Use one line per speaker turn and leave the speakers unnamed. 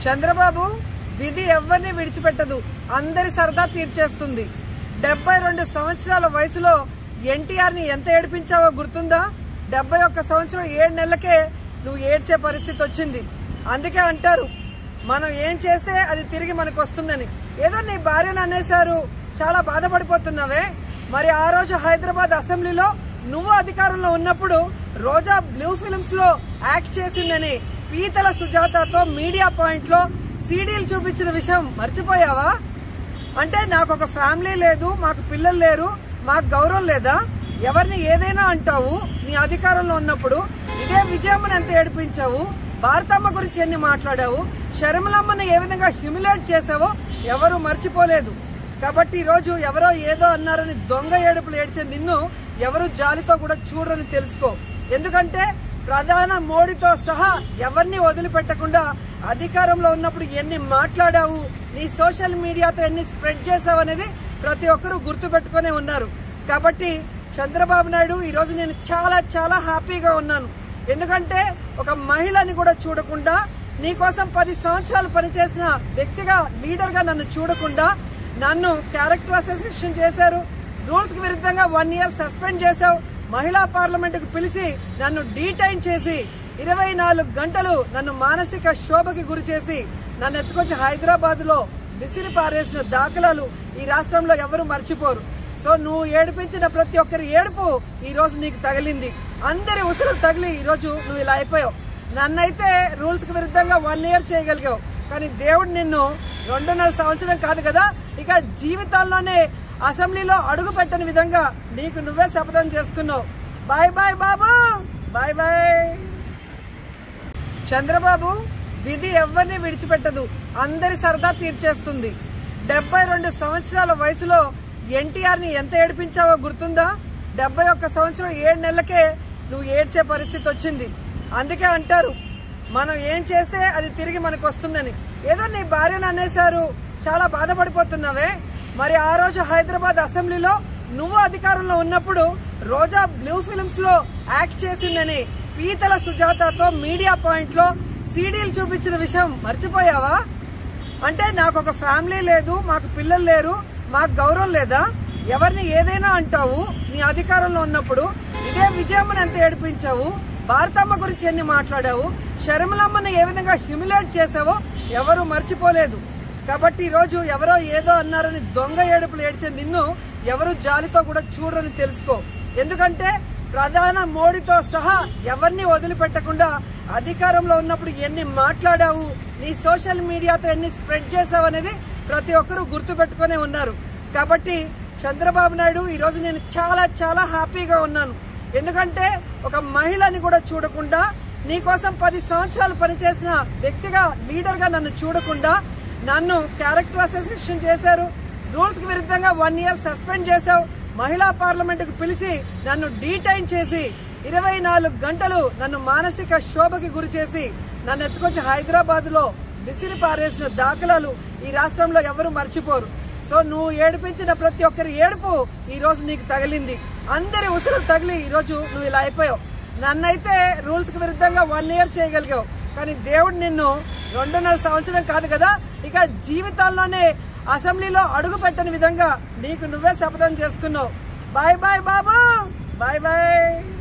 చంద్రబాబు విధి ఎవరిని విడిచిపెట్టదు అందరి సరదా తీర్చేస్తుంది డెబ్బై రెండు సంవత్సరాల వయసులో ఎన్టీఆర్ ని ఎంత ఏడిపించావో గుర్తుందా డెబ్బై ఒక్క సంవత్సరం ఏడు నెలలకే నువ్వు ఏడ్చే పరిస్థితి వచ్చింది అందుకే అంటారు మనం ఏం చేస్తే అది తిరిగి మనకు వస్తుందని ఏదో నీ భార్యను అనేశారు చాలా బాధపడిపోతున్నావే మరి ఆ రోజు హైదరాబాద్ అసెంబ్లీలో నువ్వు అధికారంలో ఉన్నప్పుడు రోజా బ్లూ ఫిల్మ్స్ లో యాక్ట్ చేసిందని పీతల సుజాతతో మీడియా పాయింట్ లో సీడీలు చూపించిన విషయం మర్చిపోయావా అంటే నాకు ఒక ఫ్యామిలీ లేదు మాకు పిల్లలు లేరు మాకు గౌరవం లేదా ఎవరిని ఏదైనా అంటావు నీ అధికారంలో ఉన్నప్పుడు ఇదే విజయమ్మని ఎంత ఏడిపించావు భారతమ్మ గురించి ఎన్ని మాట్లాడావు శర్మలమ్మని ఏ విధంగా హ్యూమిలేట్ చేసావో ఎవరు మర్చిపోలేదు కాబట్టి ఈ రోజు ఎవరో ఏదో అన్నారని దొంగ ఏడుపులు ఏడ్చే నిన్ను ఎవరు జాలితో కూడా చూడరని తెలుసుకో ఎందుకంటే ప్రధాన మోడీతో సహా ఎవరిని వదిలిపెట్టకుండా అధికారంలో ఉన్నప్పుడు ఎన్ని మాట్లాడావు నీ సోషల్ మీడియాతో ఎన్ని స్ప్రెడ్ చేసావు అనేది ప్రతి ఒక్కరూ గుర్తు పెట్టుకునే ఉన్నారు కాబట్టి చంద్రబాబు నాయుడు ఈ రోజు నేను చాలా చాలా హ్యాపీగా ఉన్నాను ఎందుకంటే ఒక మహిళని కూడా చూడకుండా నీకోసం పది సంవత్సరాలు పనిచేసిన వ్యక్తిగా లీడర్ గా నన్ను చూడకుండా నన్ను క్యారెక్టర్ అసోసియేషన్ చేశారు రూల్స్ కి విరుద్ధంగా వన్ ఇయర్ సస్పెండ్ చేశావు మహిళా పార్లమెంట్ కు పిలిచి నన్ను డీటైన్ చేసి ఇరవై నాలుగు గంటలు నన్ను మానసిక శోభకి గురి చేసి నన్ను ఎత్తుకొచ్చి హైదరాబాద్ లో విసిరి పారేసిన దాఖలాలు ఈ రాష్ట్రంలో ఎవరు మర్చిపోరు సో నువ్వు ఏడిపించిన ప్రతి ఒక్కరి ఏడుపు ఈ రోజు నీకు తగిలింది అందరి ఉసురు తగిలి ఈ రోజు నువ్వు ఇలా అయిపోయావు నన్నైతే రూల్స్ కి విరుద్ధంగా వన్ ఇయర్ చేయగలిగావు కానీ దేవుడు నిన్ను రెండున్నర సంవత్సరం కాదు కదా ఇక జీవితాల్లోనే అసెంబ్లీలో అడుగు పెట్టని విధంగా నీకు నువ్వే శపథం చేసుకున్నావు bye bye Babu bye bye Chandrababu విధి ఎవరిని విడిచిపెట్టదు అందరి సరదా తీర్చేస్తుంది డెబ్బై రెండు సంవత్సరాల వయసులో ఎన్టీఆర్ ని ఎంత ఏడిపించావో గుర్తుందా డెబ్బై ఒక్క సంవత్సరం ఏడు నెలలకే నువ్వు ఏడ్చే పరిస్థితి వచ్చింది అందుకే అంటారు మనం ఏం చేస్తే అది తిరిగి మనకు వస్తుందని ఏదో నీ భార్యను అనేశారు చాలా బాధపడిపోతున్నావే మరి ఆ రోజు హైదరాబాద్ అసెంబ్లీలో నువ్వు అధికారంలో ఉన్నప్పుడు రోజా బ్లూ ఫిల్మ్స్ లో యాక్ట్ చేసిందని పీతల సుజాతతో మీడియా పాయింట్ లో సీడీలు చూపించిన విషయం మర్చిపోయావా అంటే నాకు ఒక ఫ్యామిలీ లేదు మాకు పిల్లలు లేరు మాకు గౌరవం లేదా ఎవరిని ఏదైనా అంటావు నీ అధికారంలో ఉన్నప్పుడు ఇదే విజయమ్మని ఎంత ఏడిపించావు భారతమ్మ గురించి ఎన్ని మాట్లాడావు శర్మలమ్మని ఏ విధంగా హ్యూమిలేట్ చేసావో ఎవరు మర్చిపోలేదు కాబట్టి ఈ రోజు ఎవరో ఏదో అన్నారని దొంగ ఏడుపులు ఏడ్చే నిన్ను ఎవరు జాలితో కూడా చూడరని తెలుసుకో ఎందుకంటే ప్రధాన మోడీతో సహా ఎవరిని వదిలిపెట్టకుండా అధికారంలో ఉన్నప్పుడు ఎన్ని మాట్లాడావు నీ సోషల్ మీడియాతో ఎన్ని స్ప్రెడ్ చేసావు అనేది ప్రతి ఒక్కరూ గుర్తు పెట్టుకునే ఉన్నారు కాబట్టి చంద్రబాబు నాయుడు ఈ రోజు నేను చాలా చాలా హ్యాపీగా ఉన్నాను ఎందుకంటే ఒక మహిళని కూడా చూడకుండా నీకోసం పది సంవత్సరాలు పనిచేసిన వ్యక్తిగా లీడర్ గా నన్ను చూడకుండా నన్ను క్యారెక్టర్ అసోసియేషన్ చేశారు రూల్స్ కి విరుద్ధంగా వన్ ఇయర్ సస్పెండ్ చేశావు మహిళా పార్లమెంట్ కు పిలిచి నన్ను డీటైన్ చేసి ఇరవై నాలుగు గంటలు నన్ను మానసిక శోభకి గురి చేసి నన్ను ఎత్తుకొచ్చి హైదరాబాద్ లో విసిరి పారేసిన దాఖలాలు ఈ రాష్ట్రంలో ఎవరు మర్చిపోరు సో నువ్వు ఏడిపించిన ప్రతి ఒక్కరి ఏడుపు ఈ రోజు నీకు తగిలింది అందరి ఉసురు తగిలి ఈ రోజు నువ్వు ఇలా అయిపోయావు నన్నైతే రూల్స్ కి విరుద్ధంగా వన్ ఇయర్ చేయగలిగావు కానీ దేవుడు నిన్ను రెండున్నర సంవత్సరం కాదు కదా ఇక జీవితాల్లోనే అసెంబ్లీలో అడుగు పెట్టని విధంగా నీకు నువ్వే శపథం చేసుకున్నావు bye bye Babu bye bye